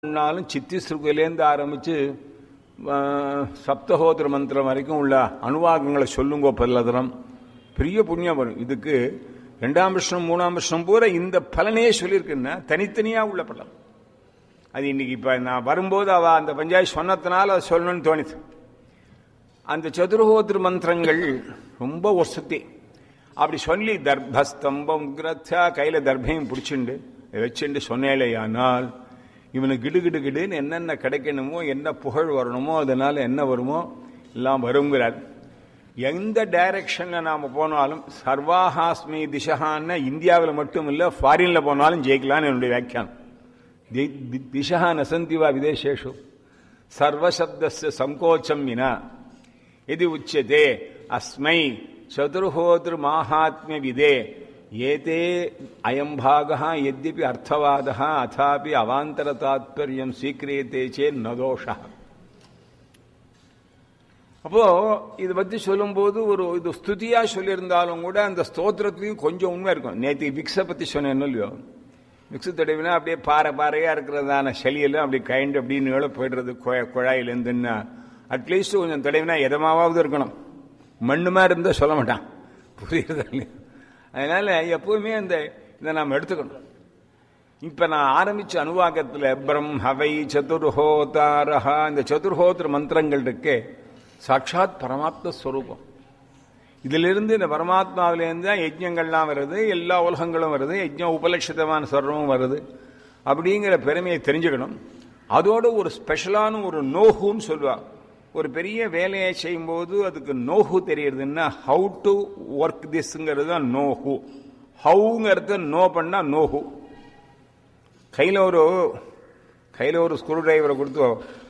பண்ணாலும் சித்தி சுருக்கிலேருந்து ஆரம்பித்து சப்தஹோத்திர மந்திரம் வரைக்கும் உள்ள அணுவாகங்களை சொல்லுங்க பல்லதரம் பெரிய புண்ணியம் வரும் இதுக்கு ரெண்டாம் வருஷம் மூணாம் வருஷம் பூரா இந்த பலனையே சொல்லியிருக்குன்னா தனித்தனியாக உள்ள பலம் அது இன்னைக்கு இப்போ நான் வரும்போது அவ அந்த பஞ்சாயத்து சொன்னதுனால அதை சொல்லணும்னு தோணுது அந்த சதுர்ஹோத்திர மந்திரங்கள் ரொம்ப ஒசத்தி அப்படி சொல்லி தர்பஸ்தம்பம் உக்ரத்தா கையில் தர்பையும் பிடிச்சிண்டு வச்சுண்டு சொன்னேலையானால் இவனுக்கு கிடு கிடு கிடுன்னு என்னென்ன கிடைக்கணுமோ என்ன புகழ் வரணுமோ அதனால என்ன வருமோ எல்லாம் வருங்கிறார் எந்த டைரக்ஷனில் நாம் போனாலும் சர்வாஹாஸ்மி திசகான்னு இந்தியாவில் மட்டும் இல்லை ஃபாரினில் போனாலும் ஜெயிக்கலான்னு என்னுடைய வியாக்கியானம் திசா நசந்தி வா விதேசேஷு சர்வசப்தஸ்ய சங்கோச்சம் வினா இது உச்சதே அஸ்மை சதுர்ஹோத்ரு மாஹாத்மிய விதே ஏதே அயம் பாக எத்யபி அர்த்தவாத அதாபி அவாந்தர தாத்பரியம் ஸ்வீக்கிரியத்தே சே நதோஷ அப்போ இதை பத்தி சொல்லும்போது ஒரு இது ஸ்துதியா சொல்லியிருந்தாலும் கூட அந்த ஸ்தோத்திரத்துலையும் கொஞ்சம் உண்மை இருக்கும் நேற்று விக்ஸை பத்தி சொன்னேன் இல்லையோ விக்ஸு தடவினா அப்படியே பாறை பாறையா இருக்கிறதான சளியெல்லாம் அப்படி கைண்டு அப்படின்னு நீள போயிடுறது குழாயிலேருந்துன்னா அட்லீஸ்ட் கொஞ்சம் தடவினா எதமாவது இருக்கணும் மண்ணுமா இருந்தால் சொல்ல மாட்டான் புரியுறது இல்லையா அதனால எப்பவுமே அந்த இதை நாம் எடுத்துக்கணும் இப்ப நான் ஆரம்பிச்ச அனுவாகத்தில் பிரம்மவை சதுர்ஹோதாரஹா இந்த சதுர்ஹோத்திர மந்திரங்கள் இருக்கே சாட்சாத் பரமாத்ம ஸ்வரூபம் இதிலிருந்து இந்த பரமாத்மாவிலேருந்து தான் யஜ்யங்கள்லாம் வருது எல்லா உலகங்களும் வருது யஜ்யம் உபலட்சிதமான சர்வமும் வருது அப்படிங்கிற பெருமையை தெரிஞ்சுக்கணும் அதோட ஒரு ஸ்பெஷலான ஒரு நோகுன்னு சொல்லுவாங்க ஒரு பெரிய வேலையை செய்யும்போது அதுக்கு நோஹு தெரியறதுன்னா ஹவு டு ஒர்க் திஸ்ங்கிறது தான் நோஹு ஹவுங்கிறது நோ பண்ணா நோஹு கையில் ஒரு கையில் ஒரு ஸ்க்ரூ டிரைவரை கொடுத்து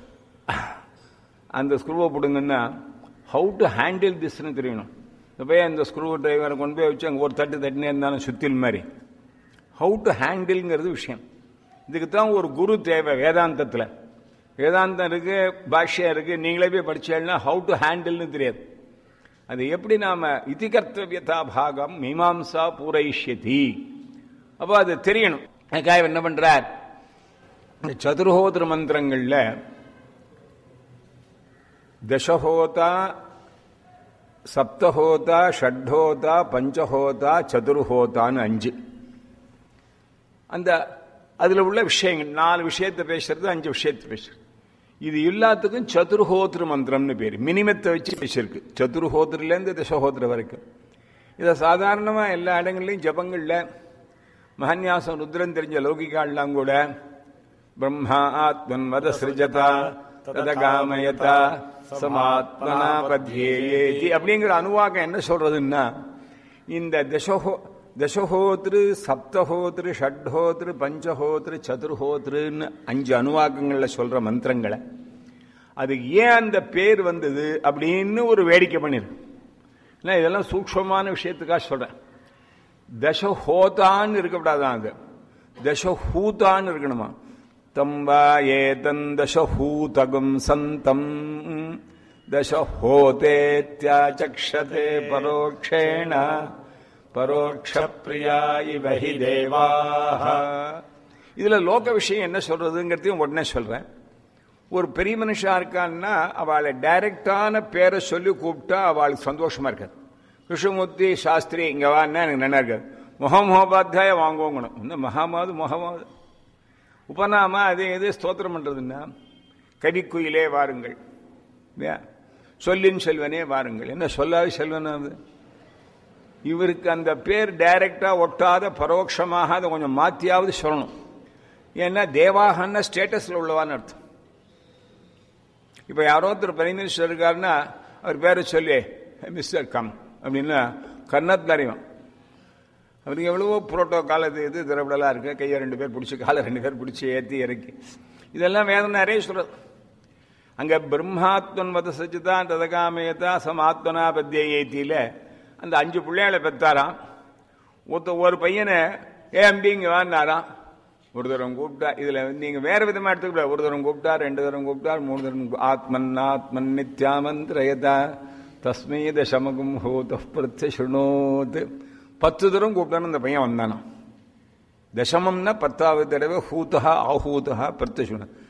அந்த ஸ்க்ரூவை போடுங்கன்னா ஹவு டு ஹேண்டில் திஸ்ன்னு தெரியணும் போய் அந்த ஸ்க்ரூ டிரைவரை கொண்டு போய் வச்சு அங்கே ஒரு தட்டு தட்டினே இருந்தாலும் சுத்தில் மாதிரி ஹவு டு ஹேண்டில்ங்கிறது விஷயம் இதுக்கு தான் ஒரு குரு தேவை வேதாந்தத்தில் வேதாந்தம் இருக்கு பாஷ்யம் இருக்கு நீங்களே போய் படிச்சேன்னா ஹவு டு ஹேண்டில்னு தெரியாது அது எப்படி நாம இதி கர்த்தவியதா பாகம் மீமாம்சா பூரைஷ்யதி அப்போ அது தெரியணும் அதுக்காக என்ன பண்றார் இந்த சதுர்ஹோத்திர மந்திரங்கள்ல தசஹோதா சப்தஹோதா ஷட்ஹோதா பஞ்சஹோதா சதுர்ஹோதான்னு அஞ்சு அந்த அதுல உள்ள விஷயங்கள் நாலு விஷயத்தை பேசுறது அஞ்சு விஷயத்தை பேசுறது இது எல்லாத்துக்கும் சதுர்ஹோத்திர மந்திரம்னு பேர் மினிமத்தை வச்சு பேசியிருக்கு சதுர்ஹோத்திரிலேருந்து தசஹோத்திர வரைக்கும் இதை சாதாரணமா எல்லா இடங்கள்லையும் ஜபங்கள்ல மகன்யாசம் ருத்ரன் தெரிஞ்ச லௌகிகாலாம் கூட பிரம்மா ஆத்மன் மத சிருஜதா ததகாமயதா சமாத்மனா பத்யேதி அப்படிங்கிற அனுவாகம் என்ன சொல்றதுன்னா இந்த தசஹோ தசஹோத்ரு சப்தஹோத்ரு ஷட்ஹோத்ரு பஞ்சஹோத்ரு சதுர்ஹோத்ருன்னு அஞ்சு அணுவாக்கங்கள்ல சொல்ற மந்திரங்களை அது ஏன் அந்த பேர் வந்தது அப்படின்னு ஒரு வேடிக்கை பண்ணிருக்கு இதெல்லாம் சூக்ஷமான விஷயத்துக்காக சொல்றேன் தசஹோதான்னு இருக்கக்கூடாதான் அது தசஹூதான்னு இருக்கணுமா தம்பா ஏதன் தசஹூதகம் சந்தம் தசஹோதேத்யாச்சக்ஷதே பரோக்ஷேண பரோட்ச பிரியா இவஹி தேவாக இதுல லோக விஷயம் என்ன சொல்றதுங்கிறதையும் உடனே சொல்றேன் ஒரு பெரிய மனுஷா இருக்கான்னா அவளை டைரக்டான பேரை சொல்லி கூப்பிட்டா அவளுக்கு சந்தோஷமா இருக்காது கிருஷ்ணமூர்த்தி சாஸ்திரி இங்க வான்னா எனக்கு நல்லா இருக்காது முகமோபாத்தியாய வாங்குவோங்கணும் இன்னும் மகாமாவது முகமாவது உபநாம அதே இது ஸ்தோத்திரம் பண்றதுன்னா கரிக்குயிலே வாருங்கள் சொல்லின் செல்வனே வாருங்கள் என்ன சொல்லாது செல்வனா அது இவருக்கு அந்த பேர் டைரக்டா ஒட்டாத பரோட்சமாக அதை கொஞ்சம் மாத்தியாவது சொல்லணும் ஏன்னா தேவாகன்னா ஸ்டேட்டஸ்ல உள்ளவான்னு அர்த்தம் இப்ப யாரோ ஒருத்தர் பிரைம் மினிஸ்டர் இருக்காருன்னா அவர் பேரை சொல்லி மிஸ்டர் கம் அப்படின்னா கர்ணத்தில் அறிவான் அவருக்கு எவ்வளவோ புரோட்டோகால் இது இது திரவிடலாம் இருக்கு கையை ரெண்டு பேர் பிடிச்சி காலை ரெண்டு பேர் பிடிச்சி ஏற்றி இறக்கி இதெல்லாம் வேதம் நிறைய சொல்றது அங்க பிரம்மாத்மன் மத சச்சிதான் ததகாமயதா சமாத்மனா பத்திய ஏத்தியில அந்த அஞ்சு பிள்ளைகளை பெற்றாராம் ஒருத்த ஒரு பையனை ஏ அம்பிங்க வான்னாராம் ஒரு தரம் கூப்பிட்டா இதுல நீங்க வேற விதமா எடுத்துக்கூடாது ஒரு தரம் கூப்பிட்டா ரெண்டு தரம் கூப்பிட்டா மூணு தரம் ஆத்மன் ஆத்மன் நித்யாமந்திரயதா தஸ்மை தசமகம் ஹோத பிரத்ய சுணோத் பத்து தரம் கூப்பிட்டான்னு அந்த பையன் வந்தானாம் தசமம்னா பத்தாவது தடவை ஹூதா ஆஹூதா பிரத்யசுன